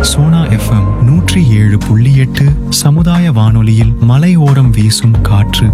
Sona FM நூற்றி ஏழு புள்ளி எட்டு சமுதாய வானொலியில் மலையோரம் வீசும் காற்று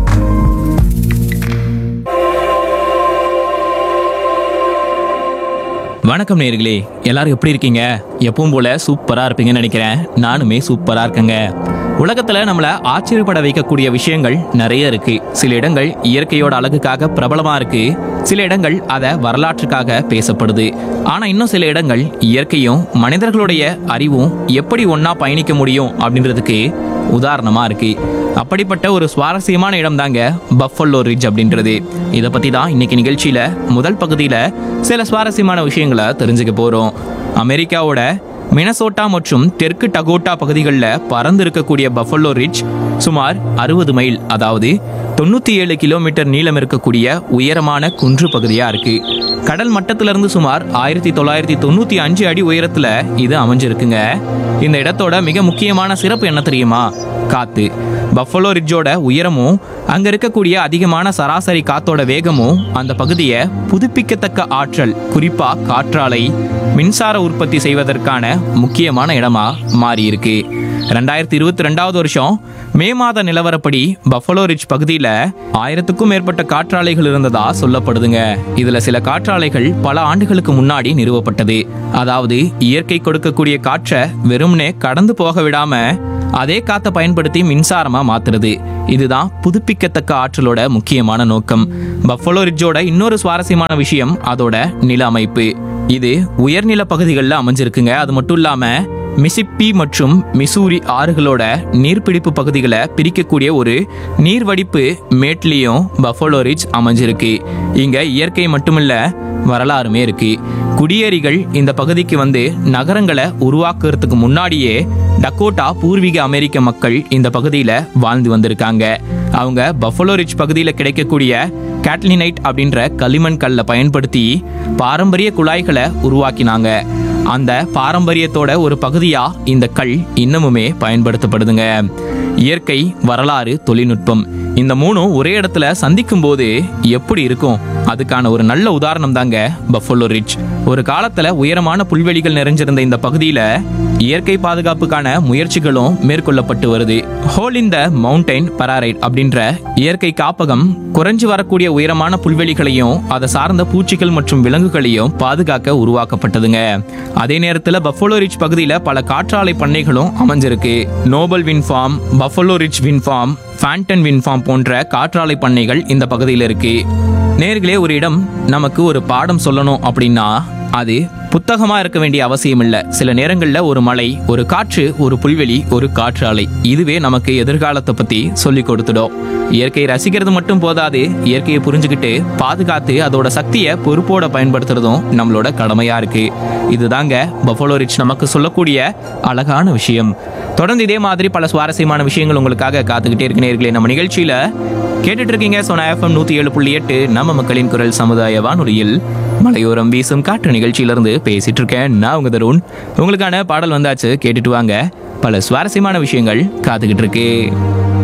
வணக்கம் நேர்களே எல்லாரும் எப்படி இருக்கீங்க எப்பவும் போல சூப்பரா இருப்பீங்கன்னு நினைக்கிறேன் நானுமே சூப்பரா இருக்கேங்க உலகத்துல நம்மள ஆச்சரியப்பட வைக்கக்கூடிய விஷயங்கள் நிறைய இருக்கு சில இடங்கள் இயற்கையோட அழகுக்காக பிரபலமா இருக்கு சில இடங்கள் அத வரலாற்றுக்காக பேசப்படுது ஆனா இன்னும் சில இடங்கள் இயற்கையும் மனிதர்களுடைய அறிவும் எப்படி ஒண்ணா பயணிக்க முடியும் அப்படின்றதுக்கு உதாரணமா இருக்கு அப்படிப்பட்ட ஒரு சுவாரஸ்யமான இடம் தாங்க பஃபல்லோ ரிட்ஜ் அப்படின்றது இதை பத்தி தான் இன்னைக்கு நிகழ்ச்சியில முதல் பகுதியில சில சுவாரஸ்யமான விஷயங்களை தெரிஞ்சுக்க போறோம் அமெரிக்காவோட மினசோட்டா மற்றும் தெற்கு டகோட்டா பகுதிகளில் பறந்து இருக்கக்கூடிய பஃபல்லோ ரிட்ஜ் சுமார் அறுபது மைல் அதாவது தொண்ணூத்தி ஏழு கிலோமீட்டர் நீளம் இருக்கக்கூடிய உயரமான குன்று பகுதியா இருக்கு கடல் மட்டத்திலிருந்து சுமார் ஆயிரத்தி தொள்ளாயிரத்தி தொண்ணூத்தி அஞ்சு அடி உயரத்துல இது அமைஞ்சிருக்குங்க இந்த இடத்தோட மிக முக்கியமான சிறப்பு என்ன தெரியுமா காத்து பஃபலோ ரிட்ஜோட உயரமும் அங்க இருக்கக்கூடிய அதிகமான சராசரி காத்தோட வேகமும் அந்த பகுதியை புதுப்பிக்கத்தக்க ஆற்றல் குறிப்பா காற்றாலை மின்சார உற்பத்தி செய்வதற்கான முக்கியமான இடமா மாறி இருக்கு ரெண்டாயிரத்தி இருபத்தி ரெண்டாவது வருஷம் மே மாத நிலவரப்படி பஃபலோ ரிட்ஜ் பகுதியில் ஆயிரத்துக்கும் மேற்பட்ட காற்றாலைகள் இருந்ததா சொல்லப்படுதுங்க இதுல சில காற்றாலைகள் பல ஆண்டுகளுக்கு முன்னாடி நிறுவப்பட்டது அதாவது இயற்கை கொடுக்கக்கூடிய காற்றை வெறுமனே கடந்து போக விடாம அதே காத்தை பயன்படுத்தி மின்சாரமா மாத்துறது இதுதான் புதுப்பிக்கத்தக்க ஆற்றலோட முக்கியமான நோக்கம் பஃபலோ ரிட்ஜோட இன்னொரு சுவாரஸ்யமான விஷயம் அதோட நில அமைப்பு இது உயர்நில பகுதிகளில் அமைஞ்சிருக்குங்க அது மட்டும் இல்லாம மிசிப்பி மற்றும் மிசூரி ஆறுகளோட நீர்பிடிப்பு பகுதிகளை பிரிக்கக்கூடிய ஒரு நீர்வடிப்பு மேட்லியும் பஃபலோ ரிட்ஜ் அமைஞ்சிருக்கு இங்க இயற்கை மட்டுமில்ல வரலாறுமே இருக்கு குடியேறிகள் இந்த பகுதிக்கு வந்து நகரங்களை உருவாக்குறதுக்கு முன்னாடியே டக்கோட்டா பூர்வீக அமெரிக்க மக்கள் இந்த பகுதியில வாழ்ந்து வந்திருக்காங்க அவங்க பஃபலோ ரிட்ஜ் பகுதியில் கிடைக்கக்கூடிய கேட்லினைட் அப்படின்ற களிமண் கல்லை பயன்படுத்தி பாரம்பரிய குழாய்களை உருவாக்கினாங்க அந்த பாரம்பரியத்தோட ஒரு பகுதியா இந்த கல் இன்னமுமே பயன்படுத்தப்படுதுங்க இயற்கை வரலாறு தொழில்நுட்பம் இந்த மூணும் ஒரே இடத்துல சந்திக்கும் போது எப்படி இருக்கும் அதுக்கான ஒரு நல்ல உதாரணம் தாங்க பஃபலோ ரிட்ஜ் ஒரு காலத்துல உயரமான புல்வெளிகள் நிறைஞ்சிருந்த இந்த பகுதியில இயற்கை பாதுகாப்புக்கான முயற்சிகளும் மேற்கொள்ளப்பட்டு வருது ஹோல் இன் த மவுண்டைன் பராரைட் அப்படின்ற இயற்கை காப்பகம் குறைஞ்சு வரக்கூடிய உயரமான புல்வெளிகளையும் அதை சார்ந்த பூச்சிகள் மற்றும் விலங்குகளையும் பாதுகாக்க உருவாக்கப்பட்டதுங்க அதே நேரத்தில் பஃபலோ ரிட்ஜ் பகுதியில் பல காற்றாலை பண்ணைகளும் அமைஞ்சிருக்கு Noble wind farm Buffalo Ridge wind farm Fenton wind farm போன்ற காற்றாலை பண்ணைகள் இந்த பகுதியில் இருக்கு நேர்களே ஒரு இடம் நமக்கு ஒரு பாடம் சொல்லணும் அப்படின்னா அது புத்தகமா இருக்க வேண்டிய அவசியம் இல்ல சில நேரங்கள்ல ஒரு மலை ஒரு காற்று ஒரு புல்வெளி ஒரு காற்றாலை இதுவே நமக்கு எதிர்காலத்தை பத்தி சொல்லி கொடுத்துடும் இயற்கையை ரசிக்கிறது மட்டும் போதாது இயற்கையை புரிஞ்சுக்கிட்டு பாதுகாத்து அதோட சக்தியை பொறுப்போட பயன்படுத்துறதும் நம்மளோட கடமையா இருக்கு இதுதாங்க பஃபலோ ரிச் நமக்கு சொல்லக்கூடிய அழகான விஷயம் தொடர்ந்து இதே மாதிரி பல சுவாரஸ்யமான விஷயங்கள் உங்களுக்காக காத்துக்கிட்டே இருக்கு நேர்களே நம்ம நிகழ்ச்சியில கேட்டுட்டு இருக்கீங்க சோனா எஃப்எம் நூத்தி ஏழு புள்ளி எட்டு நம்ம மக்களின் குரல் சமுதாய வானொலியில் மலையோரம் வீசும் காற்று நிகழ்ச்சியிலிருந்து பேசிட்டு இருக்கேன் நான் உங்க தருண் உங்களுக்கான பாடல் வந்தாச்சு கேட்டுட்டு வாங்க பல சுவாரஸ்யமான விஷயங்கள் காத்துக்கிட்டு இருக்கு